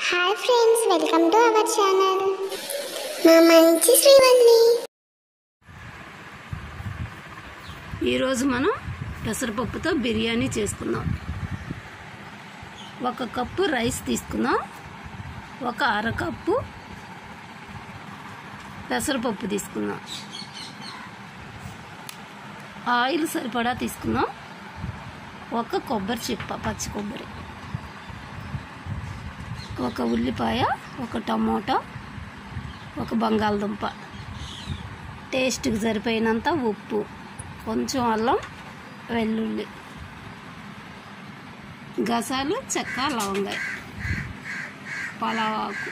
hi friends welcome to our channel మా మంచి శ్రీవల్లి ఈరోజు మనం పెసరపప్పుతో బిర్యానీ చేసుకుందాం ఒక కప్పు రైస్ తీసుకుందాం ఒక అరకప్పు పెసరపప్పు తీసుకుందాం ఆయిల్ సరిపడా తీసుకుందాం ఒక కొబ్బరి చిప్ప పచ్చి కొబ్బరి ఒక ఉల్లిపాయ ఒక టమోటా ఒక బంగాళదుంప టేస్ట్కి సరిపోయినంత ఉప్పు కొంచెం అల్లం వెల్లుల్లి గసాలు చెక్క లవంగాయ పలావాకు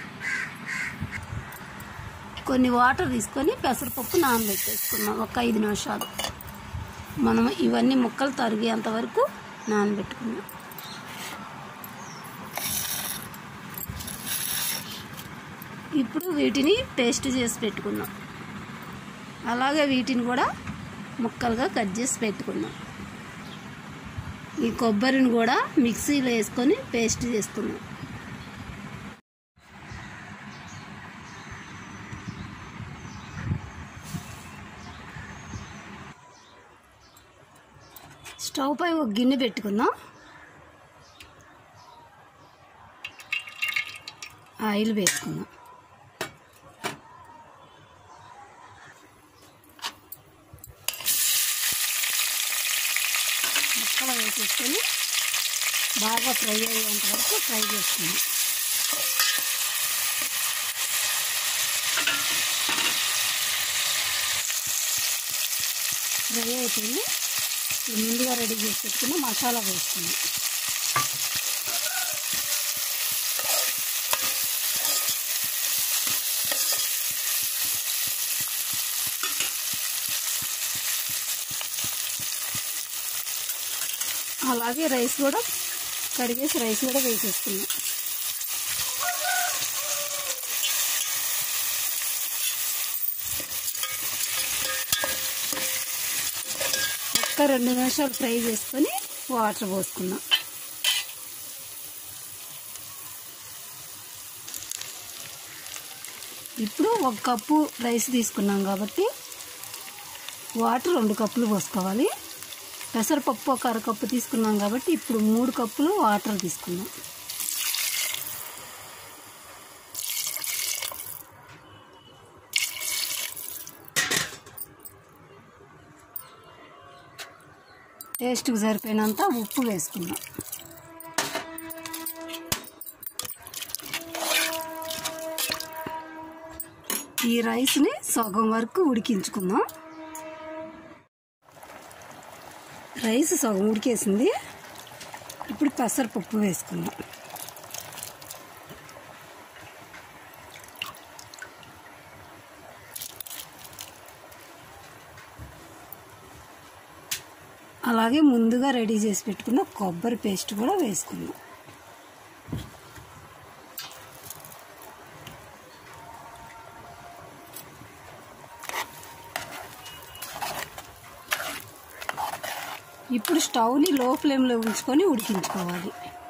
కొన్ని వాటర్ తీసుకొని పెసరపప్పు నానబెట్టేసుకున్నాం ఒక ఐదు నిమిషాలు మనం ఇవన్నీ ముక్కలు తరిగేంత వరకు నానబెట్టుకున్నాం ఇప్పుడు వీటిని పేస్ట్ చేసి పెట్టుకున్నాం అలాగే వీటిని కూడా ముక్కలుగా కట్ చేసి పెట్టుకున్నాం ఈ కొబ్బరిని కూడా మిక్సీలో వేసుకొని పేస్ట్ చేసుకున్నాం స్టవ్ పై ఒక గిన్నె పెట్టుకుందాం ఆయిల్ వేసుకుందాం ముక్కలు వేసేసుకొని బాగా ఫ్రై అయ్యేంత వరకు ఫ్రై చేసుకుందాం ఫ్రై అయిపోయింది ఈ ముందుగా రెడీ చేసి పెట్టుకున్న మసాలా వేసుకుందాం అలాగే రైస్ కూడా కడిగేసి రైస్ కూడా వేసేసుకున్నాం ఒక్క రెండు నిమిషాలు ఫ్రై చేసుకొని వాటర్ పోసుకున్నాం ఇప్పుడు ఒక కప్పు రైస్ తీసుకున్నాం కాబట్టి వాటర్ రెండు కప్పులు పోసుకోవాలి పెసరపప్పు ఒక అరకప్పు తీసుకున్నాం కాబట్టి ఇప్పుడు మూడు కప్పులు వాటర్ తీసుకున్నాం టేస్ట్కి సరిపోయినంత ఉప్పు వేసుకుందాం ఈ రైస్ని సగం వరకు ఉడికించుకుందాం రైస్ సగం ఉడికేసింది ఇప్పుడు పెసరపప్పు వేసుకుందాం అలాగే ముందుగా రెడీ చేసి పెట్టుకున్న కొబ్బరి పేస్ట్ కూడా వేసుకుందాం ఇప్పుడు స్టవ్ని లో ఫ్లేమ్లో ఉంచుకొని ఉడికించుకోవాలి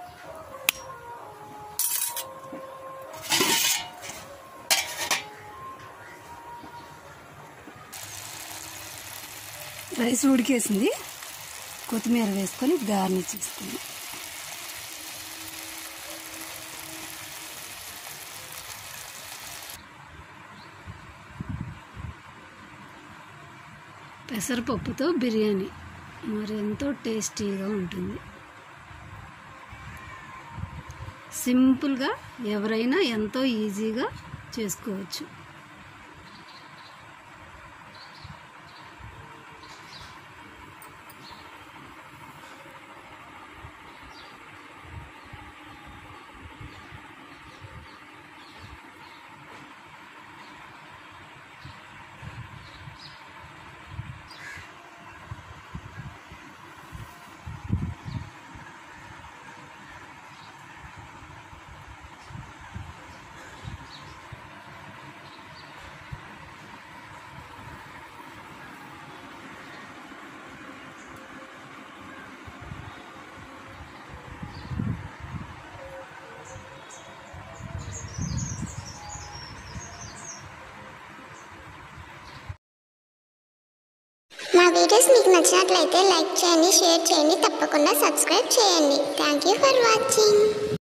రైస్ ఉడికేసింది కొత్తిమీర వేసుకొని గార్నిష్ చేసుకుందాం పెసరపప్పుతో బిర్యానీ మరి ఎంతో టేస్టీగా ఉంటుంది సింపుల్గా ఎవరైనా ఎంతో ఈజీగా చేసుకోవచ్చు మా వీడియోస్ మీకు నచ్చినట్లయితే లైక్ చేయండి షేర్ చేయండి తప్పకుండా సబ్స్క్రైబ్ చేయండి థ్యాంక్ యూ ఫర్ వాచింగ్